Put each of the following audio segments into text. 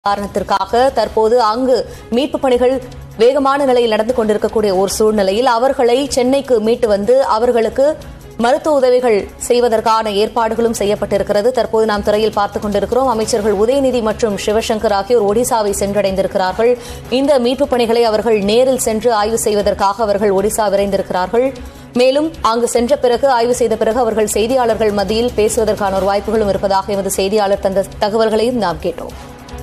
காரணத்திற்காக தற்போது அங்கு மீட்பு பணிகள் வேகமான நிலையில் நடந்து கொண்டிருக்கக்கூடிய ஒரு சூழ்நிலையில் அவர்களை சென்னைக்கு மீட்டு வந்து அவர்களுக்கு மருத்துவ உதவிகள் செய்வதற்கான ஏற்பாடுகளும் செய்யப்பட்டிருக்கிறது தற்போது நாம் திரையில் பார்த்துக் கொண்டிருக்கிறோம் அமைச்சர்கள் உதயநிதி மற்றும் சிவசங்கர் ஆகியோர் ஒடிசாவை சென்றடைந்திருக்கிறார்கள் இந்த மீட்புப் பணிகளை அவர்கள் நேரில் சென்று ஆய்வு செய்வதற்காக அவர்கள் ஒடிசா விரைந்திருக்கிறார்கள் மேலும் அங்கு சென்ற பிறகு ஆய்வு செய்த பிறகு அவர்கள் செய்தியாளர்கள் மத்தியில் பேசுவதற்கான ஒரு வாய்ப்புகளும் இருப்பதாக எமது செய்தியாளர் தந்த தகவல்களையும் நாம் கேட்டோம்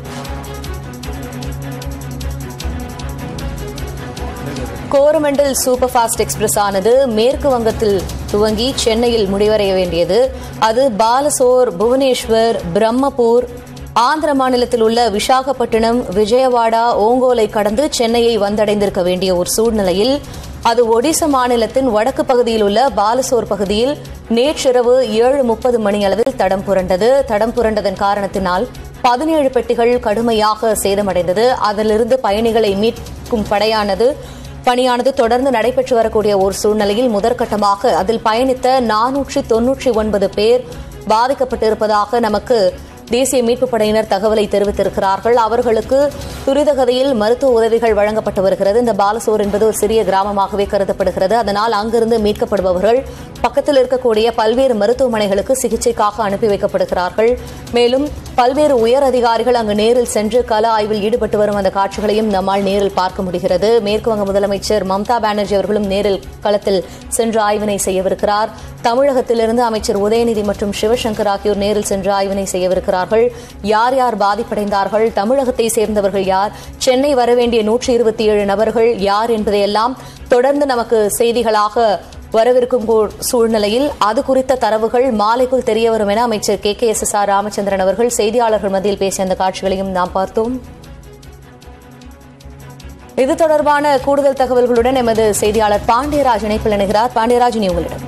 கோரமண்டல் சூப்பர் ஃபாஸ்ட் எக்ஸ்பிரஸ் ஆனது மேற்கு வங்கத்தில் துவங்கி சென்னையில் முடிவடைய வேண்டியது அது பாலசோர் புவனேஸ்வர் பிரம்மபூர் ஆந்திர மாநிலத்தில் உள்ள விசாகப்பட்டினம் விஜயவாடா ஓங்கோலை கடந்து சென்னையை வந்தடைந்திருக்க வேண்டிய ஒரு சூழ்நிலையில் அது ஒடிசா மாநிலத்தின் வடக்கு பகுதியில் உள்ள பாலசோர் பகுதியில் நேற்றிரவு ஏழு முப்பது மணி அளவில் தடம் புரண்டது தடம் புரண்டதன் காரணத்தினால் பதினேழு பெட்டிகள் கடுமையாக சேதமடைந்தது அதிலிருந்து பயணிகளை மீட்கும் படையானது பணியானது தொடர்ந்து நடைபெற்று வரக்கூடிய ஒரு சூழ்நிலையில் முதற்கட்டமாக அதில் பயணித்த நானூற்றி தொன்னூற்றி ஒன்பது பேர் பாதிக்கப்பட்டிருப்பதாக நமக்கு தேசிய மீட்புப் படையினர் தகவலை தெரிவித்திருக்கிறார்கள் அவர்களுக்கு துரிதகதையில் மருத்துவ உதவிகள் வழங்கப்பட்டு வருகிறது இந்த பாலசோர் என்பது ஒரு சிறிய கிராமமாகவே கருதப்படுகிறது அதனால் அங்கிருந்து மீட்கப்படுபவர்கள் பக்கத்தில் இருக்கக்கூடிய பல்வேறு மருத்துவமனைகளுக்கு சிகிச்சைக்காக அனுப்பி வைக்கப்படுகிறார்கள் மேலும் பல்வேறு உயர் அதிகாரிகள் அங்கு நேரில் சென்று கள ஆய்வில் ஈடுபட்டு வரும் அந்த காட்சிகளையும் நம்மால் நேரில் பார்க்க முடிகிறது மேற்குவங்க முதலமைச்சர் மம்தா பானர்ஜி அவர்களும் நேரில் களத்தில் சென்று ஆய்வினை செய்யவிருக்கிறார் தமிழகத்திலிருந்து அமைச்சர் உதயநிதி மற்றும் சிவசங்கர் ஆகியோர் நேரில் சென்று ஆய்வினை செய்யவிருக்கிறார்கள் யார் யார் பாதிப்படைந்தார்கள் தமிழகத்தை சேர்ந்தவர்கள் யார் சென்னை வரவேண்டிய நூற்றி இருபத்தி ஏழு நபர்கள் யார் என்பதையெல்லாம் தொடர்ந்து நமக்கு செய்திகளாக வரவிருக்கும் போ- சூழ்நிலையில் அது குறித்த தரவுகள் மாலைக்குள் தெரியவரும் என அமைச்சர் K K S S R Ramachandran அவர்கள் செய்தியாளர்கள் மத்தியில் பேசிய அந்த காட்சிகளையும் நாம் பார்த்தோம் இது தொடர்பான கூடுதல் தகவல்களுடன் எமது செய்தியாளர் பாண்டியராஜ் இணைப்பில் இணைகிறார் பாண்டியராஜ் நீ உங்களிடம்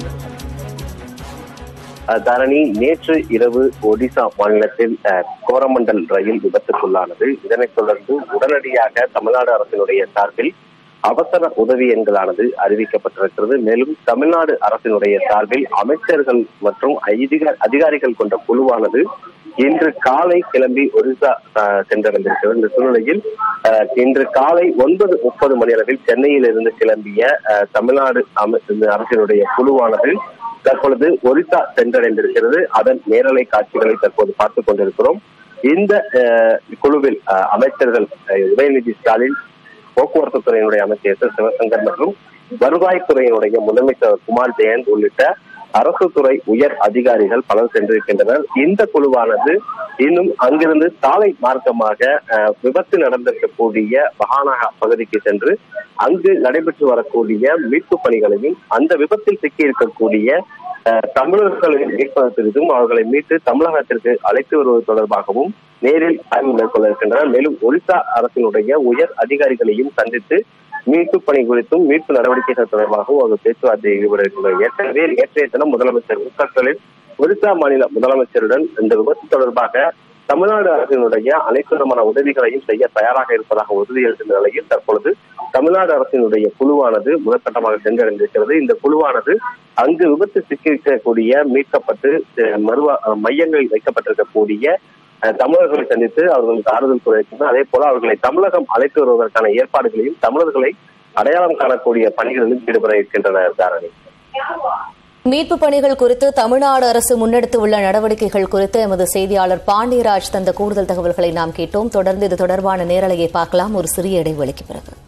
அஹ் தரணி நேற்று இரவு ஒடிசா மாநிலத்தில் அஹ், கோரமண்டல் ரயில் விபத்துக்குள்ளானது இதனைத் தொடர்ந்து உடனடியாக தமிழ்நாடு அரசினுடைய சார்பில் அவசர உதவி எண்களானது அறிவிக்கப்பட்டிருக்கிறது மேலும் தமிழ்நாடு அரசினுடைய சார்பில் அமைச்சர்கள் மற்றும் அதிக- அதிகாரிகள் கொண்ட குழுவானது இன்று காலை கிளம்பி ஒரிசா அஹ், சென்றடைந்திருக்கிறது இந்த சூழ்நிலையில் அஹ், இன்று காலை ஒன்பது முப்பது மணி அளவில் சென்னையில் இருந்து கிளம்பிய அஹ், தமிழ்நாடு அம- இந்த அரசினுடைய குழுவானது தற்பொழுது ஒரிசா சென்றடைந்திருக்கிறது அதன் நேரலை காட்சிகளை தற்போது பார்த்துக் கொண்டிருக்கிறோம் இந்த அஹ், குழுவில் அஹ், அமைச்சர்கள் அஹ், உதயநிதி ஸ்டாலின் போக்குவரத்து துறையினுடைய அமைச்சர் எஸ் எஸ் சிவசங்கர் மற்றும் வருவாய்த்துறையினுடைய முதலமைச்சர் குமார் ஜெயந்த் உள்ளிட்ட அரசு துறை உயர் அதிகாரிகள் பலர் சென்றிருக்கின்றனர் இந்த குழுவானது இன்னும் அங்கிருந்து சாலை மார்க்கமாக அஹ், விபத்து நடந்திருக்கக்கூடிய மகாநகா பகுதிக்கு சென்று அங்கு நடைபெற்று வரக்கூடிய மீட்பு பணிகளையும் அந்த விபத்தில் சிக்கியிருக்கக்கூடிய அஹ், தமிழர்களை மீட்பது குறித்தும் அவர்களை மீட்டு தமிழகத்திற்கு அழைத்து வருவது தொடர்பாகவும் நேரில் ஆய்வு மேற்கொள்ள இருக்கின்றனர் மேலும் ஒரிசா அரசினுடைய உயர் அதிகாரிகளையும் சந்தித்து மீட்பு பணி குறித்தும் மீட்பு நடவடிக்கைகள் தொடர்பாகவும் அவர் பேச்சுவார்த்தை ஈடுபட இருக்கின்றனர் ஏற்கனவே நேற்றைய தினம் முதலமைச்சர் மு க ஸ்டாலின் ஒரிசா மாநில முதலமைச்சருடன் இந்த விபத்து தொடர்பாக தமிழ்நாடு அரசினுடைய அனைத்து விதமான உதவிகளையும் செய்ய தயாராக இருப்பதாக உறுதியளித்த நிலையில் தற்பொழுது தமிழ்நாடு அரசினுடைய குழுவானது முதற்கட்டமாக சென்றடைந்திருக்கிறது இந்த குழுவானது அங்கு விபத்து சிக்கியிருக்கக்கூடிய மீட்கப்பட்டு அஹ், மறுவா அஹ், மையங்களில் வைக்கப்பட்டிருக்கக்கூடிய அஹ், தமிழர்களை சந்தித்து அவர்களுக்கு ஆறுதல் கூறியிருக்கின்றனர் அதே போல அவர்களை தமிழகம் அழைத்து வருவதற்கான ஏற்பாடுகளையும் தமிழர்களை அடையாளம் காணக்கூடிய பணிகளிலும் ஈடுபட இருக்கின்றனர் தாரணி மீட்பு பணிகள் குறித்து தமிழ்நாடு அரசு முன்னெடுத்து உள்ள நடவடிக்கைகள் குறித்து எமது செய்தியாளர் பாண்டியராஜ் தந்த கூடுதல் தகவல்களை நாம் கேட்டோம் தொடர்ந்து இது தொடர்பான நேரலையை பார்க்கலாம் ஒரு சிறிய இடைவெளிக்கு பிறகு